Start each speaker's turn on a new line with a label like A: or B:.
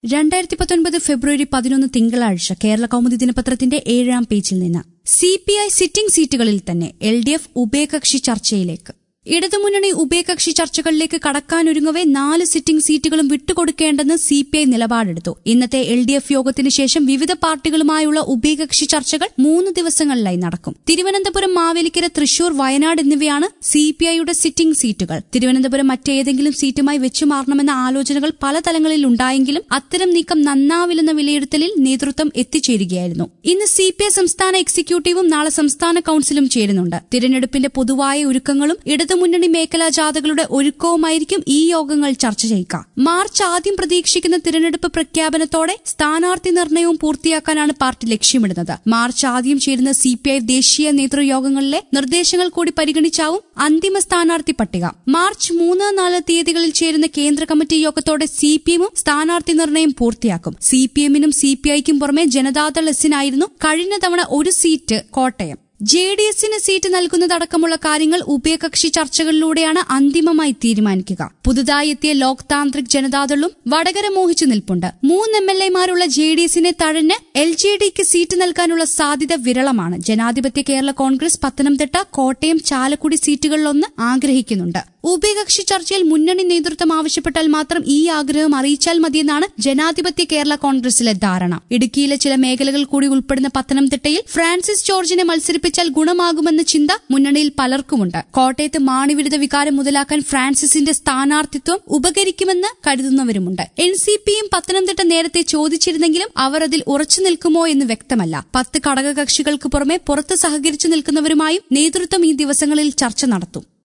A: രണ്ടായിരത്തി പത്തൊൻപത് ഫെബ്രുവരി പതിനൊന്ന് തിങ്കളാഴ്ച കേരള കൗമുദി ദിനപത്രത്തിന്റെ ഏഴാം പേജിൽ നിന്ന് സി പി ഐ സിറ്റിംഗ് സീറ്റുകളിൽ തന്നെ എൽ ഡി എഫ് ഉഭയകക്ഷി ചർച്ചയിലേക്ക് ഇടതുമുന്നണി ഉഭയകക്ഷി ചർച്ചകളിലേക്ക് കടക്കാനൊരുങ്ങവെ നാല് സിറ്റിംഗ് സീറ്റുകളും വിട്ടുകൊടുക്കേണ്ടെന്ന് സി പി ഐ നിലപാടെടുത്തു ഇന്നത്തെ എൽ ഡി എഫ് യോഗത്തിന് ശേഷം വിവിധ പാർട്ടികളുമായുള്ള ഉഭയകക്ഷി ചർച്ചകൾ മൂന്ന് ദിവസങ്ങളിലായി നടക്കും തിരുവനന്തപുരം മാവേലിക്കര തൃശൂർ വയനാട് എന്നിവയാണ് സി പി ഐയുടെ സിറ്റിംഗ് സീറ്റുകൾ തിരുവനന്തപുരം മറ്റേതെങ്കിലും സീറ്റുമായി വെച്ചുമാറണമെന്ന ആലോചനകൾ പല തലങ്ങളിൽ ഉണ്ടായെങ്കിലും അത്തരം നീക്കം നന്നാവില്ലെന്ന വിലയിരുത്തലിൽ നേതൃത്വം എത്തിച്ചേരുകയായിരുന്നു ഇന്ന് സി പി ഐ സംസ്ഥാന എക്സിക്യൂട്ടീവും നാളെ സംസ്ഥാന കൌൺസിലും ചേരുന്നുണ്ട് തിരഞ്ഞെടുപ്പിന്റെ പൊതുവായ ഒരുക്കങ്ങളും ഇടതുമുന്നണി മേഖലാ ജാഥകളുടെ ഒരുക്കവുമായിരിക്കും ഈ യോഗങ്ങൾ ചർച്ച ചെയ്യുക മാർച്ച് ആദ്യം പ്രതീക്ഷിക്കുന്ന തിരഞ്ഞെടുപ്പ് പ്രഖ്യാപനത്തോടെ സ്ഥാനാർത്ഥി നിർണയവും പൂർത്തിയാക്കാനാണ് പാർട്ടി ലക്ഷ്യമിടുന്നത് മാർച്ച് ആദ്യം ചേരുന്ന സി പി ഐ ദേശീയ നേതൃയോഗങ്ങളിലെ നിർദ്ദേശങ്ങൾ കൂടി പരിഗണിച്ചാവും അന്തിമ സ്ഥാനാർത്ഥി പട്ടിക മാർച്ച് മൂന്ന് നാല് തീയതികളിൽ ചേരുന്ന കേന്ദ്ര കമ്മിറ്റി യോഗത്തോടെ സി പി എമ്മും സ്ഥാനാർത്ഥി നിർണയം പൂർത്തിയാക്കും സി പി എമ്മിനും സി പി ഐക്കും പുറമെ ജനതാദൾ എസിനായിരുന്നു കഴിഞ്ഞ തവണ ഒരു സീറ്റ് കോട്ടയം ജെ ഡി എസിന് സീറ്റ് നൽകുന്നതടക്കമുള്ള കാര്യങ്ങൾ ഉഭയകക്ഷി ചർച്ചകളിലൂടെയാണ് അന്തിമമായി തീരുമാനിക്കുക പുതുതായി എത്തിയ ലോക് താന്ത്രിക് ജനതാദളും വടകര മോഹിച്ചു നിൽപ്പുണ്ട് മൂന്ന് എം എൽ എമാരുള്ള ജെ ഡി എസിനെ തഴഞ്ഞ് എൽ ജെ ഡിക്ക് സീറ്റ് നൽകാനുള്ള സാധ്യത വിരളമാണ് ജനാധിപത്യ കേരള കോൺഗ്രസ് പത്തനംതിട്ട കോട്ടയം ചാലക്കുടി സീറ്റുകളിലൊന്ന് ആഗ്രഹിക്കുന്നുണ്ട് ഉഭയകക്ഷി ചർച്ചയിൽ മുന്നണി നേതൃത്വം ആവശ്യപ്പെട്ടാൽ മാത്രം ഈ ആഗ്രഹം അറിയിച്ചാൽ മതിയെന്നാണ് ജനാധിപത്യ കേരള കോൺഗ്രസിലെ ധാരണ ഇടുക്കിയിലെ ചില മേഖലകൾ കൂടി ഉൾപ്പെടുന്ന പത്തനംതിട്ടയിൽ ഫ്രാൻസിസ് ജോർജിനെ മത്സരിപ്പിച്ചാൽ ഗുണമാകുമെന്ന ചിന്ത മുന്നണിയിൽ പലർക്കുമുണ്ട് കോട്ടയത്ത് മാണിവിരുദ്ധ വികാരം മുതലാക്കാൻ ഫ്രാൻസിസിന്റെ സ്ഥാനാർത്ഥിത്വം ഉപകരിക്കുമെന്ന് കരുതുന്നവരുമുണ്ട് എൻ സി പിയും പത്തനംതിട്ട നേരത്തെ ചോദിച്ചിരുന്നെങ്കിലും അവർ അതിൽ ഉറച്ചു നിൽക്കുമോ എന്ന് വ്യക്തമല്ല പത്ത് ഘടകകക്ഷികൾക്ക് പുറമെ പുറത്ത് സഹകരിച്ചു നിൽക്കുന്നവരുമായും നേതൃത്വം ഈ ദിവസങ്ങളിൽ ചർച്ച നടത്തും